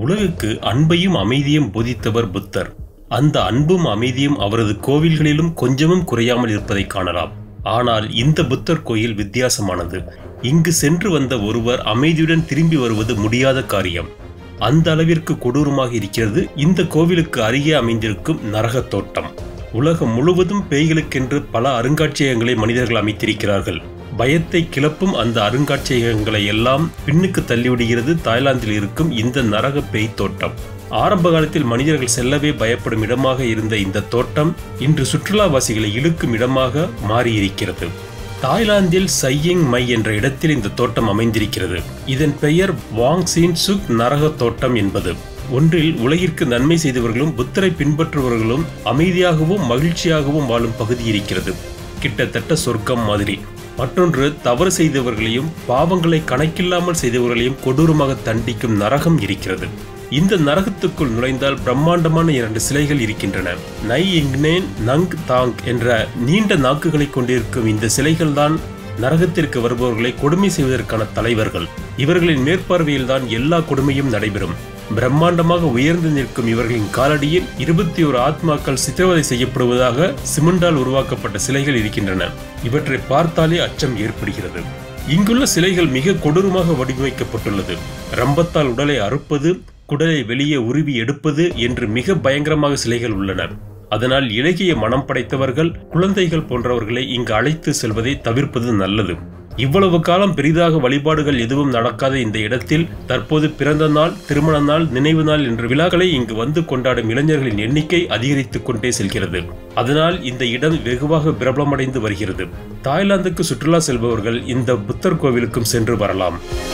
உலகுக்கு அன்பையும் அமைதியும் போதித்தவர் புத்தர் அந்த அன்பும் அமைதியும் அவரது கோவில்களிலும் கொஞ்சமும் குறையாமல் இருப்பதை காணலாம் ஆனால் இந்த புத்தர் கோயில் வித்தியாசமானது இங்கு சென்று வந்த ஒருவர் அமைதியுடன் திரும்பி வருவது முடியாத காரியம் அந்த அளவிற்கு கொடூரமாக இருக்கிறது இந்த கோவிலுக்கு அருகே அமைந்திருக்கும் நரக தோட்டம் உலகம் முழுவதும் பேய்களுக்கென்று பல அருங்காட்சியகங்களை மனிதர்கள் அமைத்திருக்கிறார்கள் பயத்தை கிளப்பும் அந்த அருங்காட்சியகங்களை எல்லாம் பின்னுக்கு தள்ளிவிடுகிறது தாய்லாந்தில் இருக்கும் இந்த நரக பேய் தோட்டம் ஆரம்ப காலத்தில் மனிதர்கள் செல்லவே பயப்படும் இடமாக இருந்த இந்த தோட்டம் இன்று சுற்றுலாவாசிகளை இழுக்கும் இடமாக மாறியிருக்கிறது தாய்லாந்தில் சையிங் மை என்ற இடத்தில் இந்த தோட்டம் அமைந்திருக்கிறது இதன் பெயர் வாங் சீன் சுக் நரக தோட்டம் என்பது ஒன்றில் உலகிற்கு நன்மை செய்தவர்களும் புத்தரை பின்பற்றுபவர்களும் அமைதியாகவும் மகிழ்ச்சியாகவும் வாழும் பகுதி இருக்கிறது கிட்டத்தட்ட சொர்க்கம் மாதிரி மற்றொன்று தவறு செய்தவர்களையும் பாவங்களை கணக்கில்லாமல் செய்தவர்களையும் கொடூரமாக தண்டிக்கும் நரகம் இருக்கிறது இந்த நரகத்துக்குள் நுழைந்தால் பிரம்மாண்டமான இரண்டு சிலைகள் இருக்கின்றன நை இங்னேன் நங் தாங் என்ற நீண்ட நாக்குகளை கொண்டிருக்கும் இந்த சிலைகள்தான் நரகத்திற்கு வருபவர்களை கொடுமை செய்வதற்கான தலைவர்கள் இவர்களின் மேற்பார்வையில் தான் எல்லா கொடுமையும் நடைபெறும் பிரம்மாண்டமாக உயர்ந்து நிற்கும் இவர்களின் காலடியில் இருபத்தி ஒரு ஆத்மாக்கள் சித்திரவதை செய்யப்படுவதாக சிமெண்டால் உருவாக்கப்பட்ட சிலைகள் இருக்கின்றன இவற்றை பார்த்தாலே அச்சம் ஏற்படுகிறது இங்குள்ள சிலைகள் மிக கொடூரமாக வடிவமைக்கப்பட்டுள்ளது ரம்பத்தால் உடலை அறுப்பது குடலை வெளியே உருவி எடுப்பது என்று மிக பயங்கரமாக சிலைகள் உள்ளன அதனால் இலகிய மனம் படைத்தவர்கள் குழந்தைகள் போன்றவர்களை இங்கு அழைத்து செல்வதை தவிர்ப்பது நல்லது இவ்வளவு காலம் பெரிதாக வழிபாடுகள் எதுவும் நடக்காத இந்த இடத்தில் தற்போது பிறந்த நாள் திருமண நாள் நினைவு நாள் என்ற விழாக்களை இங்கு வந்து கொண்டாடும் இளைஞர்களின் எண்ணிக்கை அதிகரித்துக் கொண்டே செல்கிறது அதனால் இந்த இடம் வெகுவாக பிரபலமடைந்து வருகிறது தாய்லாந்துக்கு சுற்றுலா செல்பவர்கள் இந்த புத்தர் கோவிலுக்கும் சென்று வரலாம்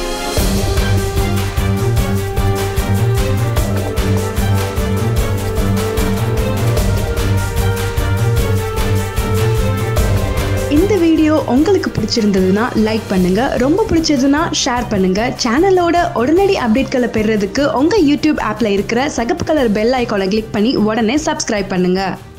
இந்த வீடியோ உங்களுக்கு பிடிச்சிருந்ததுன்னா லைக் பண்ணுங்க ரொம்ப பிடிச்சதுன்னா ஷேர் பண்ணுங்க சேனலோட உடனடி அப்டேட்களை பெறுறதுக்கு உங்க யூடியூப் ஆப்ல இருக்கிற சகப்பு கலர் பெல் ஐக்கானை கிளிக் பண்ணி உடனே சப்ஸ்கிரைப் பண்ணுங்க